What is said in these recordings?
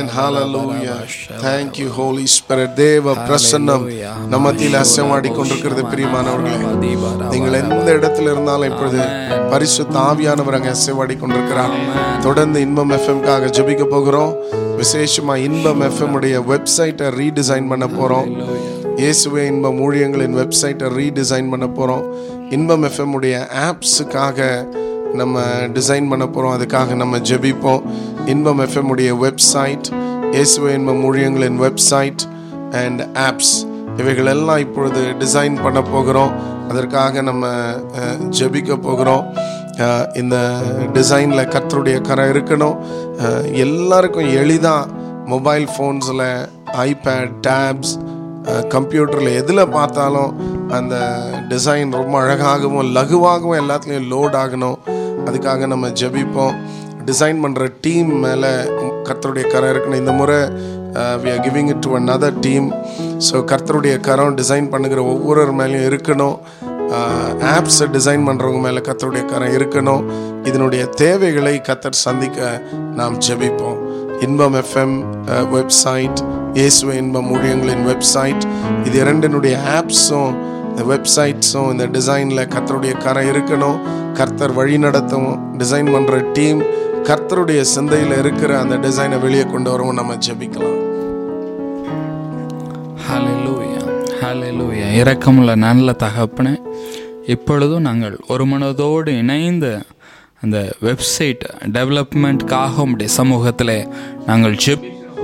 Amen. Hallelujah. Thank you, Holy Spirit. தேவ பிரசன்னம் நம்ம மத்தியில் அசைவாடி கொண்டிருக்கிறது பிரியமானவர்களே நீங்கள் எந்த இடத்துல இருந்தாலும் இப்பொழுது பரிசுத்த ஆவியானவர் அங்கே அசைவாடி கொண்டிருக்கிறார் தொடர்ந்து இன்பம் எஃப்எம்காக ஜெபிக்க போகிறோம் விசேஷமா இன்பம் எஃப்எம் உடைய வெப்சைட்டை ரீடிசைன் பண்ண போறோம் இயேசுவே இன்பம் ஊழியங்களின் வெப்சைட்டை ரீடிசைன் பண்ண போறோம் இன்பம் எஃப்எம் உடைய ஆப்ஸுக்காக நம்ம டிசைன் பண்ண போகிறோம் அதுக்காக நம்ம ஜெபிப்போம் இன்பம் எஃப்எம் உடைய வெப்சைட் இயேசுவே இன்பம் ஊழியங்களின் வெப்சைட் அண்ட் ஆப்ஸ் இவைகளெல்லாம் இப்பொழுது டிசைன் பண்ண போகிறோம் அதற்காக நம்ம அஹ், ஜெபிக்க போகிறோம் அஹ், இந்த டிசைனில் கர்த்தருடைய கரை இருக்கணும் அஹ், எல்லாருக்கும் எளிதாக மொபைல் ஃபோன்ஸில் ஐபேட் டேப்ஸ் கம்ப்யூட்டரில் எதில் பார்த்தாலும் அந்த டிசைன் ரொம்ப அழகாகவும் லகுவாகவும் எல்லாத்துலேயும் லோட் ஆகணும் அதுக்காக நம்ம ஜெபிப்போம் டிசைன் பண்ணுற டீம் மேலே கர்த்தருடைய கரம் இருக்கணும் இந்த முறை we are giving it to another team so கர்த்தருடைய கரம் டிசைன் பண்ணுகிற ஒவ்வொருவர் மேலேயும் இருக்கணும் ஆப்ஸை டிசைன் பண்ணுறவங்க மேலே கர்த்தருடைய கரம் இருக்கணும் இதனுடைய தேவைகளை கர்த்தர் சந்திக்க நாம் ஜெபிப்போம் இன்பம் எஃப்எம் வெப்சைட் இயேசுவ இன்பம் ஊழியங்களின் வெப்சைட் இது இரண்டினுடைய ஆப்ஸும் இந்த வெப்சைட்ஸும் இந்த டிசைனில் கர்த்தருடைய கரை இருக்கணும் கர்த்தர் வழி நடத்தும் டிசைன் பண்ணுற டீம் கர்த்தருடைய சிந்தையில் இருக்கிற அந்த டிசைனை வெளியே கொண்டு வரவும் நம்ம ஜெபிக்கலாம் ஹalleluya ஹalleluya இரக்கமுள்ள நல்ல தகப்பனே இப்பொழுதும் நாங்கள் ஒரு மனதோடு இணைந்து அந்த வெப்சைட் டெவலப்மெண்ட்காக உடைய சமூகத்தில் நாங்கள் ஜெபிக்கிறோம்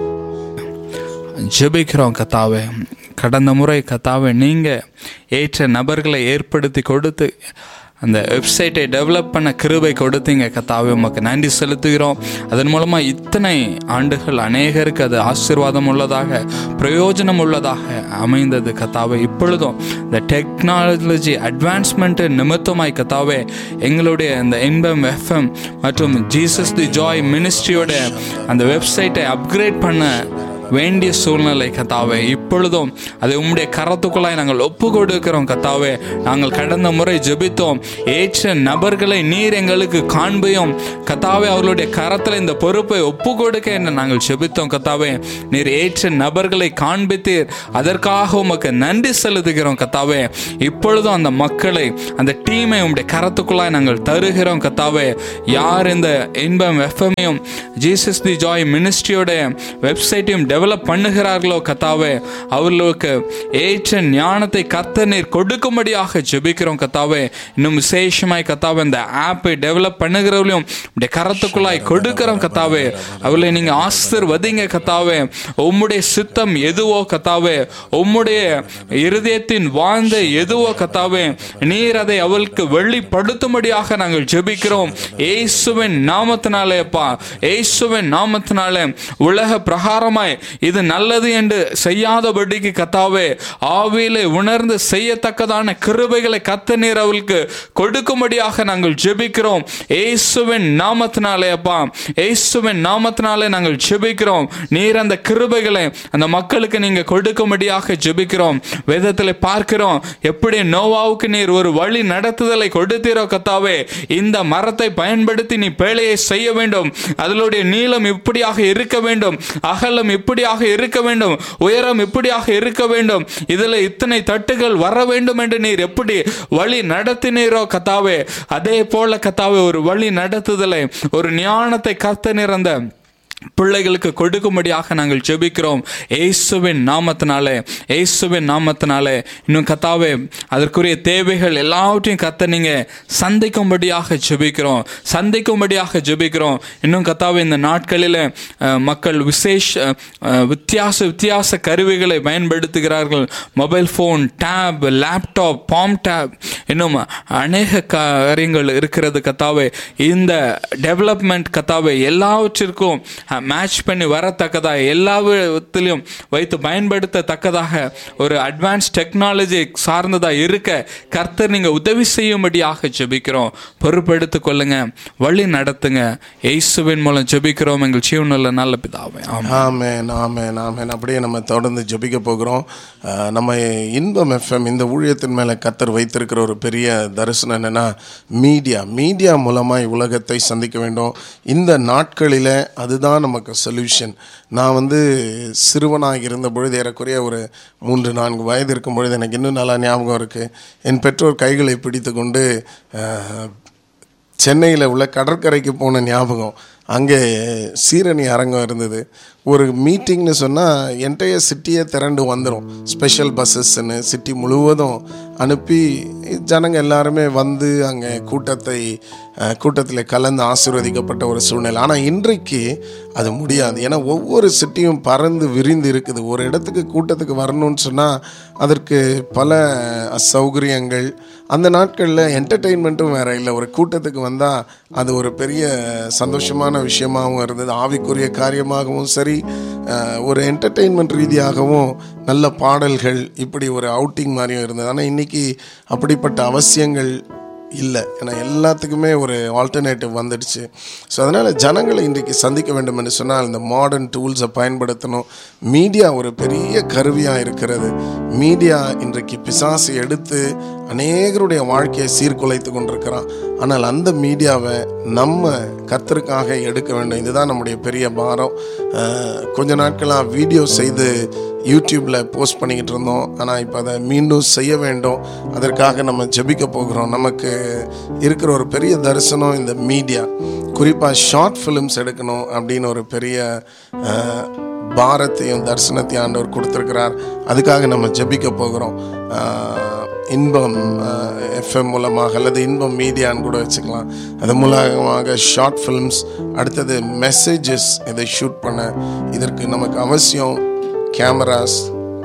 ஜெபிக்கிறோம் கத்தாவே கடந்த முறை கத்தாவே நீங்கள் ஏற்ற நபர்களை ஏற்படுத்தி கொடுத்து அந்த வெப்சைட்டை டெவலப் பண்ண கிருபை கொடுத்தீங்க கத்தாவே உமக்கு நன்றி செலுத்துகிறோம் அதன் மூலமாக இத்தனை ஆண்டுகள் அநேகருக்கு அது ஆசீர்வாதம் உள்ளதாக பிரயோஜனம் உள்ளதாக அமைந்தது கத்தாவே இப்பொழுதும் இந்த டெக்னாலஜி அட்வான்ஸ்மெண்ட் நிமித்தமாய் கத்தாவே எங்களுடைய இந்த இன்பம் எஃப்எம் மற்றும் ஜீசஸ் தி ஜாய் மினிஸ்ட்ரியோட அந்த வெப்சைட்டை அப்கிரேட் பண்ண வேண்டிய சூழ்நிலை கத்தாவே இப்பொழுதும் அதை உம்முடைய கரத்துக்குள்ளாய் நாங்கள் ஒப்பு கொடுக்கிறோம் கத்தாவே நாங்கள் கடந்த முறை ஜெபித்தோம் ஏற்ற நபர்களை நீர் எங்களுக்கு காண்பையும் கத்தாவே அவர்களுடைய கரத்தில் இந்த பொறுப்பை ஒப்பு கொடுக்க என்று நாங்கள் ஜெபித்தோம் கத்தாவே நீர் ஏற்ற நபர்களை காண்பித்தீர் அதற்காக உமக்கு நன்றி செலுத்துகிறோம் கத்தாவே இப்பொழுதும் அந்த மக்களை அந்த டீமை உம்முடைய கரத்துக்குள்ளாய் நாங்கள் தருகிறோம் கத்தாவே யார் இந்த இன்பம் எஃப்எம்மையும் ஜீசஸ் தி ஜாய் மினிஸ்ட்ரியோட வெப்சைட்டையும் டெவலப் பண்ணுகிறார்களோ கத்தாவே அவர்களுக்கு ஏற்ற ஞானத்தை கத்த நீர் கொடுக்கும்படியாக ஜெபிக்கிறோம் கத்தாவே இன்னும் விசேஷமாய் கத்தாவே இந்த ஆப்பை டெவலப் பண்ணுகிறவர்களையும் உடைய கரத்துக்குள்ளாய் கொடுக்கிறோம் கத்தாவே அவர்களை நீங்க ஆசிர்வதிங்க கத்தாவே உம்முடைய சித்தம் எதுவோ கத்தாவே உம்முடைய இருதயத்தின் வாழ்ந்த எதுவோ கத்தாவே நீர் அதை அவளுக்கு வெளிப்படுத்தும்படியாக நாங்கள் ஜெபிக்கிறோம் ஏசுவின் நாமத்தினாலேப்பா ஏசுவின் நாமத்தினாலே உலக பிரகாரமாய் இது நல்லது என்று செய்யாதபடிக்கு கத்தாவே ஆவியிலே உணர்ந்து செய்யத்தக்கதான கிருபைகளை கத்த நீர் அவளுக்கு கொடுக்கும்படியாக நாங்கள் ஜெபிக்கிறோம் ஏசுவின் நாமத்தினாலே அப்பா ஏசுவின் நாமத்தினாலே நாங்கள் ஜெபிக்கிறோம் நீர் அந்த கிருபைகளை அந்த மக்களுக்கு நீங்க கொடுக்கும்படியாக ஜெபிக்கிறோம் வேதத்தில் பார்க்கிறோம் எப்படி நோவாவுக்கு நீர் ஒரு வழி நடத்துதலை கொடுத்தீரோ கத்தாவே இந்த மரத்தை பயன்படுத்தி நீ பேழையை செய்ய வேண்டும் அதனுடைய நீளம் இப்படியாக இருக்க வேண்டும் அகலம் இப்படியாக இருக்க வேண்டும் உயரம் இப்படியாக இருக்க வேண்டும் இதில் இத்தனை தட்டுகள் வர வேண்டும் என்று நீர் எப்படி வழி நடத்தினீரோ கத்தாவே அதே போல கத்தாவே ஒரு வழி நடத்துதலை ஒரு ஞானத்தை கத்த நிறந்த பிள்ளைகளுக்கு கொடுக்கும்படியாக நாங்கள் ஜெபிக்கிறோம் ஏசுவின் நாமத்தினாலே ஏசுவின் நாமத்தினாலே இன்னும் கத்தாவே அதற்குரிய தேவைகள் எல்லாவற்றையும் கத்த நீங்க சந்திக்கும்படியாக ஜெபிக்கிறோம் சந்திக்கும்படியாக ஜெபிக்கிறோம் இன்னும் கத்தாவே இந்த நாட்களில் அஹ், மக்கள் விசேஷ அஹ், வித்தியாச வித்தியாச கருவிகளை பயன்படுத்துகிறார்கள் mobile phone tab laptop palm tab இன்னும் அநேக காரியங்கள் இருக்கிறது கத்தாவே இந்த டெவலப்மெண்ட் கத்தாவே எல்லாவற்றிற்கும் மேட்ச் பண்ணி வரத்தக்கதாக எல்லாவிதத்திலையும் வைத்து பயன்படுத்தத்தக்கதாக ஒரு அட்வான்ஸ் டெக்னாலஜி சார்ந்ததாக இருக்க கர்த்தர் நீங்கள் உதவி செய்யும்படியாக ஜெபிக்கிறோம் பொறுப்பெடுத்து கொள்ளுங்க வழி நடத்துங்க இயேசுவின் மூலம் ஜெபிக்கிறோம் எங்கள் ஜீவனில் நல்ல பிதாவே ஆமாம் ஆமென் ஆமென் ஆமென் அப்படியே நம்ம தொடர்ந்து ஜெபிக்க போகிறோம் அஹ், நம்ம இன்பம் எஃப்எம் இந்த ஊழியத்தின் மேலே கத்தர் வைத்திருக்கிற ஒரு பெரிய தரிசனம் என்னன்னா மீடியா மீடியா மூலமாய் உலகத்தை சந்திக்க வேண்டும் இந்த நாட்களில் அதுதான் இதுதான் நமக்கு சொல்யூஷன் நான் வந்து சிறுவனாக இருந்த பொழுது ஏறக்குறைய ஒரு மூன்று நான்கு வயது இருக்கும் பொழுது எனக்கு இன்னும் நல்லா ஞாபகம் இருக்குது என் பெற்றோர் கைகளை பிடித்து கொண்டு அஹ், சென்னையில் உள்ள கடற்கரைக்கு போன ஞாபகம் அங்கே சீரணி அரங்கம் இருந்தது ஒரு மீட்டிங்னு சொன்னால் என்டைய சிட்டியே திரண்டு வந்துடும் ஸ்பெஷல் பஸ்ஸஸ்ன்னு சிட்டி முழுவதும் அனுப்பி ஜனங்க எல்லாருமே வந்து அங்கே கூட்டத்தை அஹ், கூட்டத்தில் கலந்து ஆசீர்வதிக்கப்பட்ட ஒரு சூழ்நிலை ஆனால் இன்றைக்கு அது முடியாது ஏன்னா ஒவ்வொரு சிட்டியும் பறந்து விரிந்து இருக்குது ஒரு இடத்துக்கு கூட்டத்துக்கு வரணும்னு சொன்னால் அதற்கு பல அசௌகரியங்கள் அந்த நாட்களில் என்டர்டெயின்மெண்ட்டும் வேற இல்லை ஒரு கூட்டத்துக்கு வந்தால் அது ஒரு பெரிய சந்தோஷமான விஷயமாகவும் இருந்தது ஆவிக்குரிய காரியமாகவும் சரி அஹ், ஒரு என்டர்டெயின்மெண்ட் ரீதியாகவும் நல்ல பாடல்கள் இப்படி ஒரு அவுட்டிங் மாதிரியும் இருந்தது ஆனால் இன்னைக்கு அப்படிப்பட்ட அவசியங்கள் இல்லை ஏன்னா எல்லாத்துக்குமே ஒரு ஆல்டர்னேட்டிவ் வந்துடுச்சு ஸோ அதனால் ஜனங்களை இன்றைக்கு சந்திக்க வேண்டும் என்று சொன்னால் இந்த மாடர்ன் டூல்ஸை பயன்படுத்தணும் மீடியா ஒரு பெரிய கருவியாக இருக்கிறது மீடியா இன்றைக்கு பிசாசு எடுத்து அநேகருடைய வாழ்க்கையை சீர்குலைத்து கொண்டிருக்கிறான் ஆனால் அந்த மீடியாவை நம்ம கத்தருக்காக எடுக்க வேண்டும் இதுதான் நம்முடைய பெரிய பாரம் அஹ், கொஞ்ச நாட்களாக வீடியோ செய்து யூடியூப்பில் போஸ்ட் பண்ணிக்கிட்டு இருந்தோம் ஆனால் இப்போ அதை மீண்டும் செய்ய வேண்டும் அதற்காக நம்ம ஜெபிக்க போகிறோம் நமக்கு இருக்கிற ஒரு பெரிய தரிசனம் இந்த மீடியா குறிப்பாக ஷார்ட் ஃபிலிம்ஸ் எடுக்கணும் அப்படின்னு ஒரு பெரிய அஹ், பாரத்தையும் தரிசனத்தையும் ஆண்டவர் கொடுத்துருக்கிறார் அதுக்காக நம்ம ஜெபிக்க போகிறோம் அஹ், இன்பம் எஃப்எம் மூலமாக அல்லது இன்பம் மீடியான்னு கூட வச்சுக்கலாம் அது மூலமாக ஷார்ட் ஃபிலிம்ஸ் அடுத்தது மெசேஜஸ் இதை ஷூட் பண்ண இதற்கு நமக்கு அவசியம் cameras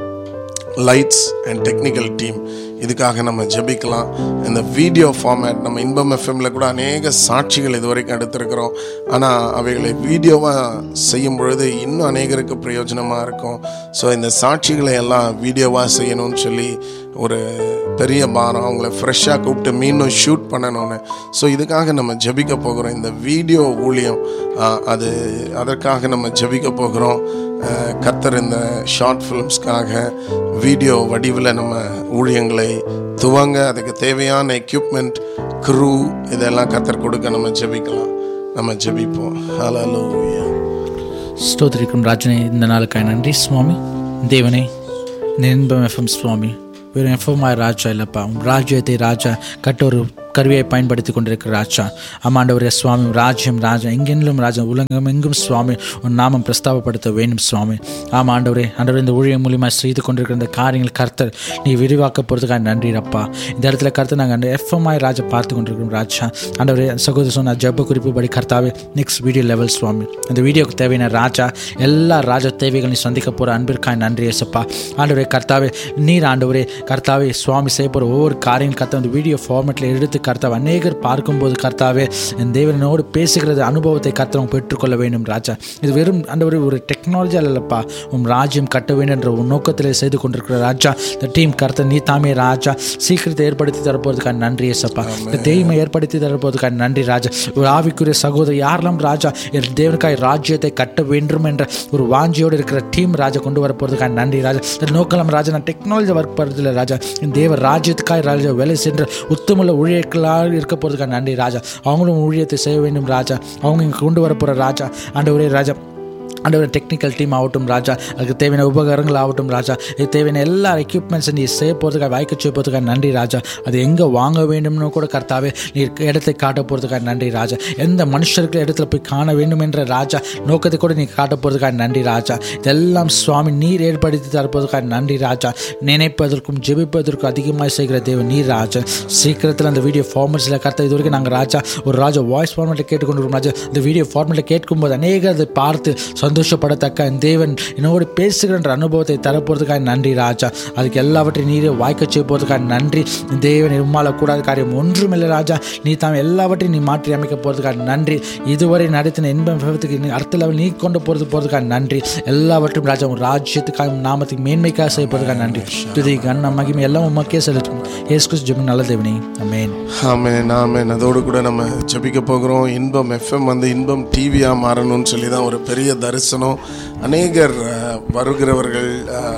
lights and technical team இதுக்காக நம்ம ஜெபிக்கலாம் இந்த வீடியோ ஃபார்மேட் நம்ம இன்பம் எஃப்எம்ல கூட அநேக சாட்சிகள் இது வரைக்கும் எடுத்திருக்கிறோம் ஆனால் அவைகளை வீடியோவாக செய்யும் பொழுது இன்னும் அநேகருக்கு பிரயோஜனமாக இருக்கும் ஸோ இந்த சாட்சிகளை எல்லாம் வீடியோவாக செய்யணும்னு சொல்லி ஒரு பெரிய பாரம் அவங்கள ஃப்ரெஷ்ஷாக கூப்பிட்டு மீண்டும் ஷூட் பண்ணணும்னு ஸோ இதுக்காக நம்ம ஜெபிக்க போகிறோம் இந்த வீடியோ ஊழியம் ஆ, அது அதற்காக நம்ம ஜெபிக்க போகிறோம் அஹ், கர்த்தர் இந்த ஷார்ட் ஃபிலிம்ஸ்க்காக வீடியோ வடிவில் நம்ம ஊழியங்களை துவங்க அதுக்கு தேவையான எக்யூப்மெண்ட் க்ரூ இதெல்லாம் கர்த்தர் கொடுக்க நம்ம ஜெபிக்கலாம் நம்ம ஜெபிப்போம் ஹalleluya ஸ்தோத்திரிக்கும் ராஜனே இந்த நாளுக்காய் நன்றி சுவாமி தேவனே இந்த இன்பம் எஃப்எம் சுவாமி வெறும் எஃப்எம்ஆய் ராஜா இல்லைப்பா உம் ராஜ்யத்தை ராஜா கட்ட ஒரு கருவியை பயன்படுத்தி கொண்டிருக்கிற ராஜா ஆமாண்டவரே சுவாமி ராஜ்யம் ராஜா எங்கெங்கிலும் ராஜா உலகம் எங்கும் சுவாமி உன் நாமம் பிரஸ்தாபப்படுத்த வேண்டும் சுவாமி ஆமா ஆண்டவரே ஆண்டவரே இந்த ஊழியம் மூலியமாக செய்து கொண்டிருக்கிற இந்த காரியங்கள் கர்த்தர் நீ விரிவாக்க போகிறதுக்காக நன்றி அப்பா இந்த இடத்துல கர்த்தர் நாங்கள் அந்த எஃப்எம்ஐ ராஜா பார்த்து கொண்டிருக்கிறோம் ராஜா ஆண்டவரே சகோதர சொன்ன ஜெப குறிப்பு படி கர்த்தாவே நெக்ஸ்ட் வீடியோ லெவல் சுவாமி அந்த வீடியோக்கு தேவையான ராஜா எல்லா ராஜ தேவைகள் நீ சந்திக்க போகிற அன்பிற்காய் நன்றி ஏசப்பா ஆண்டவரே கர்த்தாவே நீர் ஆண்டவரே கர்த்தாவே சுவாமி செய்ய போகிற ஒவ்வொரு காரியம் கர்த்தா அந்த வீடியோ ஃபார்மேட்டில் எடுத்து கர்த்தாவை அநேகர் பார்க்கும்போது கர்த்தாவே என் தேவனோடு பேசுகிறது அனுபவத்தை கர்த்தவங்க பெற்றுக்கொள்ள வேண்டும் ராஜா இது வெறும் ஆண்டவரே ஒரு டெக்னாலஜி அல்லப்பா உம் ராஜ்யம் கட்ட வேண்டும் என்ற ஒரு நோக்கத்தில் செய்து கொண்டிருக்கிற ராஜா இந்த டீம் கர்த்தர் நீ தாமே ராஜா சீக்கிரத்தை ஏற்படுத்தி தரப்போறதுக்கான நன்றி ஏசப்பா இந்த தெய்வமை ஏற்படுத்தி தரப்போறதுக்கான நன்றி ராஜா ஒரு ஆவிக்குரிய சகோதரர் யாரெல்லாம் ராஜா என் தேவனுக்காய் ராஜ்யத்தை கட்ட வேண்டும் என்ற ஒரு வாஞ்சியோடு இருக்கிற டீம் ராஜா கொண்டு வர போறதுக்கான நன்றி ராஜா இந்த நோக்கம் ராஜா நான் டெக்னாலஜி ஒர்க் பண்ணுறதில்ல ராஜா என் தேவ ராஜ்யத்துக்காய் ராஜா வேலை சென்ற உத்தமுள்ள ஊழியர்களாக இருக்க போறதுக்கான நன்றி ராஜா அவங்களும் ஊழியத்தை செய்ய வேண்டும் ராஜா அவங்க இங்கே கொண்டு வர போகிற ராஜா ஆண்டவரே ராஜா ஆண்டவர் டெக்னிக்கல் டீம் ஆகட்டும் ராஜா அதுக்கு தேவையான உபகரணங்கள் ஆகட்டும் ராஜா இது தேவையான எல்லா எக்யூப்மெண்ட்ஸ் நீ செய்ய போகிறதுக்காக வாய்க்க செய்ய போகிறதுக்காக நன்றி ராஜா அது எங்கே வாங்க வேண்டும்னு கூட கர்த்தாவே நீ இடத்தை காட்ட போகிறதுக்காக நன்றி ராஜா எந்த மனுஷருக்கு இடத்துல போய் காண வேண்டும் என்ற ராஜா நோக்கத்தை கூட நீ காட்ட போகிறதுக்காக நன்றி ராஜா இதெல்லாம் சுவாமி நீர் ஏற்படுத்தி தரப்போறதுக்காக நன்றி ராஜா நினைப்பதற்கும் ஜெபிப்பதற்கும் அதிகமாக செய்கிற தேவன் நீர் ராஜா சீக்கிரத்தில் அந்த வீடியோ ஃபார்மட்ஸில் கர்த்தா இது வரைக்கும் நாங்கள் ராஜா ஒரு ராஜா வாய்ஸ் ஃபார்மேட்டில் கேட்டுக்கொண்டிருக்கோம் ராஜா இந்த வீடியோ ஃபார்மேட்டில் கேட்கும்போது அநேகர் அதை பார்த்து சந்தோஷப்படத்தக்க என் தேவன் என்னோடு பேசுகின்ற அனுபவத்தை தரப்போறதுக்காக நன்றி ராஜா அதுக்கு எல்லாவற்றையும் நீரே வாய்க்க செய்ய போகிறதுக்காக நன்றி தேவன் உம்மால கூடாத காரியம் ஒன்றுமில்லை ராஜா நீ தான் எல்லாவற்றையும் நீ மாற்றி அமைக்க போகிறதுக்காக நன்றி இதுவரை நடத்தின இன்பம் விபத்துக்கு நீ அடுத்த லெவல் நீ கொண்டு போகிறது போகிறதுக்காக நன்றி எல்லாவற்றையும் ராஜா உன் ராஜ்யத்துக்காக உன் நாமத்துக்கு மேன்மைக்காக செய்ய போகிறதுக்காக நன்றி துதி கண்ண மகிமை எல்லாம் உமக்கே செலுத்தும் ஏசு கிறிஸ்து ஜெபம் நல்ல தேவனே அமேன் ஆமென் ஆமென் அதோடு கூட நம்ம ஜெபிக்க போகிறோம் இன்பம் எஃப்எம் வந்து இன்பம் டிவியாக மாறணும்னு சொல்லி தான் ஒரு பெரிய தரிசனம் அநேகர் அஹ், வருகிறவர்கள் அஹ்,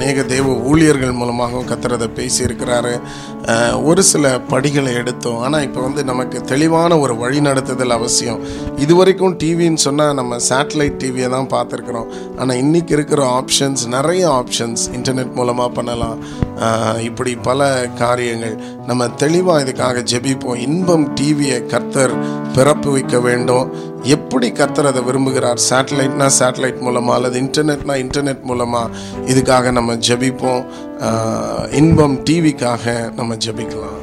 அநேக தேவ ஊழியர்கள் மூலமாகவும் கத்தர் அதை பேசியிருக்கிறாரு அஹ், ஒரு சில படிகளை எடுத்தோம் ஆனால் இப்போ வந்து நமக்கு தெளிவான ஒரு வழி நடத்துதல் அவசியம் இது வரைக்கும் டிவின்னு சொன்னால் நம்ம சேட்டலைட் டிவியை தான் பார்த்துருக்குறோம் ஆனால் இன்றைக்கி இருக்கிற ஆப்ஷன்ஸ் நிறைய ஆப்ஷன்ஸ் இன்டர்நெட் மூலமாக பண்ணலாம் அஹ், இப்படி பல காரியங்கள் நம்ம தெளிவாக இதுக்காக ஜெபிப்போம் இன்பம் டிவியை கர்த்தர் பிறப்பு வைக்க வேண்டும் எப்படி கர்த்தர் அதை விரும்புகிறார் சேட்டலைட்னா சேட்டலைட் மூலமாக அல்லது இன்டர்நெட்னா இன்டர்நெட் மூலமாக இதுக்காக நம்ம ஜெபிப்போம் ஆஹ் இன்பம் டிவிக்காக நம்ம ஜெபிக்கலாம்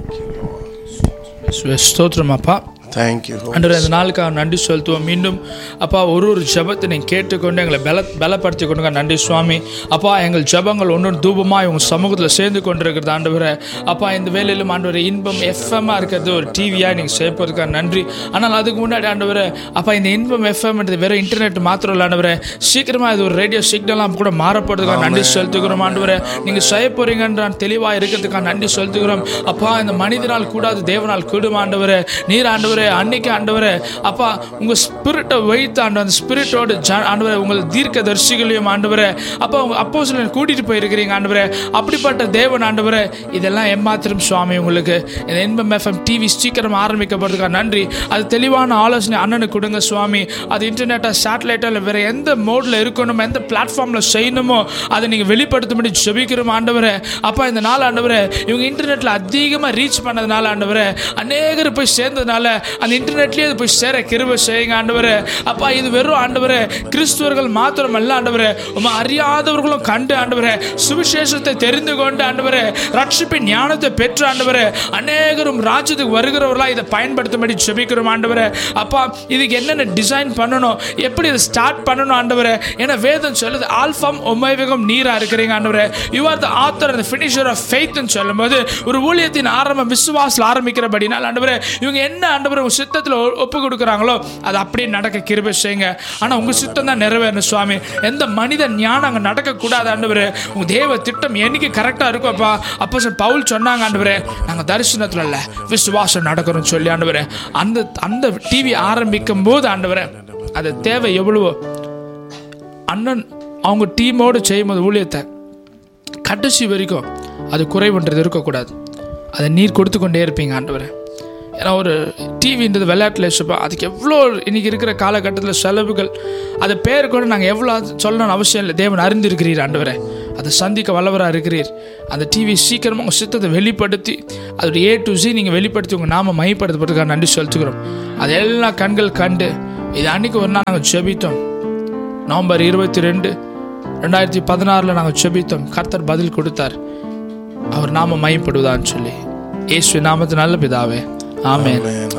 ஸ்தோத்திரம் அப்பா தேங்க்யூ அன்று இந்த நாளுக்காக நன்றி செலுத்துவோம் மீண்டும் அப்பா ஒரு ஒரு ஜெபத்தை நீங்கள் கேட்டுக்கொண்டு எங்களை பல பலப்படுத்தி கொண்டுங்க நன்றி சுவாமி அப்பா எங்கள் ஜெபங்கள் ஒன்று தூபமாக உங்கள் சமூகத்தில் சேர்ந்து கொண்டிருக்கிறது ஆண்டவரை அப்பா இந்த வேலையிலும் ஆண்டவரை இன்பம் எஃப்எம்மாக இருக்கிறது ஒரு டிவியாக நீங்கள் சேர்ப்பதற்காக நன்றி ஆனால் அதுக்கு முன்னாடி ஆண்டவரை அப்பா இந்த இன்பம் எஃப்எம்ன்றது வெறும் இன்டர்நெட் மாத்திரம் இல்லை ஆண்டவரை சீக்கிரமாக இது ஒரு ரேடியோ சிக்னலாக கூட மாறப்படுறதுக்காக நன்றி செலுத்துகிறோம் ஆண்டவரை நீங்கள் செய்ய போறீங்கன்ற தெளிவாக இருக்கிறதுக்காக நன்றி செலுத்துகிறோம் அப்பா இந்த மனிதனால் கூடாது தேவனால் கூடும் ஆண்டவரே நீர் ஆண்டவரே அன்னைக்கு ஆண்டவரே அப்பா உங்க ஸ்பிரிட்டை வைத்து ஆண்டு அந்த ஸ்பிரிட்டோட ஆண்டவரே உங்கள் தீர்க்க தரிசிகளையும் ஆண்டவரே அப்பா உங்க அப்போ கூட்டிட்டு போயிருக்கிறீங்க ஆண்டவரே அப்படிப்பட்ட தேவன் ஆண்டவரே இதெல்லாம் எம்மாத்திரம் சுவாமி உங்களுக்கு இந்த இன்பம் எஃப்எம் டிவி சீக்கிரம் ஆரம்பிக்கப்படுறதுக்காக நன்றி அது தெளிவான ஆலோசனை அண்ணனுக்கு கொடுங்க சுவாமி அது இன்டர்நெட்டா சேட்டலைட்டா இல்லை வேற எந்த மோட்ல இருக்கணும் எந்த பிளாட்ஃபார்ம்ல செய்யணுமோ அதை நீங்க வெளிப்படுத்தும்படி ஜெபிக்கிறோம் ஆண்டவரே அப்பா இந்த நாள் ஆண்டவரே இவங்க இன்டர்நெட்ல அதிகமாக ரீச் பண்ணதுனால ஆண்டவரே அநேகர் போய் சேர்ந்ததுனால அந்த இன்டர்நெட்லயே அது போய் சேர கிருபை செய்யுங்க ஆண்டவரே அப்பா இது வெறும் ஆண்டவரே கிறிஸ்துவர்கள் மாத்திரம் அல்ல ஆண்டவரே உமா அறியாதவர்களும் கண்டு ஆண்டவரே சுவிசேஷத்தை தெரிந்து கொண்டு ஆண்டவரே ரட்சிப்பின் ஞானத்தை பெற்று ஆண்டவரே அநேகரும் ராஜ்யத்துக்கு வருகிறவர்களா இதை பயன்படுத்தும்படி ஜெபிக்கிறோம் ஆண்டவரே அப்பா இதுக்கு என்னென்ன டிசைன் பண்ணணும் எப்படி இதை ஸ்டார்ட் பண்ணணும் ஆண்டவரே ஏன்னா வேதம் சொல்லுது ஆல்ஃபம் ஒமைவகம் நீரா இருக்கிறீங்க ஆண்டவரே யூ ஆர் த ஆத்தர் அந்த ஃபினிஷர் ஆஃப் ஃபெய்த்னு சொல்லும்போது ஒரு ஊழியத்தின் ஆரம்பம் விசுவாசில் ஆரம்பிக்கிறபடினால் ஆண்டவரே இவங்க என்ன ஆண்டவரே உங்க சித்தத்தில் ஒப்பு கொடுக்குறாங்களோ அது அப்படியே நடக்க கிருபை செய்யுங்க ஆனால் உங்க சித்தம் தான் நிறைவேறணும் சுவாமி எந்த மனித ஞானம் அங்கே நடக்கக்கூடாது ஆண்டவரே உங்க தேவ திட்டம் என்னைக்கு கரெக்டாக இருக்கும்ப்பா அப்போ பவுல் சொன்னாங்க ஆண்டவரே நாங்கள் தரிசனத்தில் இல்லை விசுவாசம் நடக்கிறோம்னு சொல்லி ஆண்டவரே அந்த அந்த டிவி ஆரம்பிக்கும் போது ஆண்டவரே அது தேவை எவ்வளவோ அண்ணன் அவங்க டீமோடு செய்யும்போது ஊழியத்தை கடைசி வரைக்கும் அது குறைவுன்றது இருக்கக்கூடாது அதை நீர் கொடுத்து கொண்டே இருப்பீங்க ஆண்டவரே ஏன்னா ஒரு டிவின்றது விளையாட்டில் வச்சுப்பா அதுக்கு எவ்வளோ இன்னைக்கு இருக்கிற காலகட்டத்தில் செலவுகள் அது பேர் கூட நாங்கள் எவ்வளோ சொல்லணும்னு அவசியம் இல்லை தேவன் அறிந்திருக்கிறீர் ஆண்டவரே அதை சந்திக்க வல்லவராக இருக்கிறீர் அந்த டிவி சீக்கிரமாக உங்கள் சித்தத்தை வெளிப்படுத்தி அதோட ஏ டு ஜி நீங்கள் வெளிப்படுத்தி உங்கள் நாம மையப்படுத்தப்படுறதுக்காக நன்றி செலுத்துக்கிறோம் அது எல்லா கண்கள் கண்டு இது அன்னைக்கு ஒரு நாள் நாங்கள் ஜெபித்தோம் நவம்பர் இருபத்தி ரெண்டு ரெண்டாயிரத்தி பதினாறில் நாங்கள் செபித்தோம் கர்த்தர் பதில் கொடுத்தார் அவர் நாம மையப்படுவதான்னு சொல்லி இயேசு நாமத்து நல்ல பிதாவே ஆமென்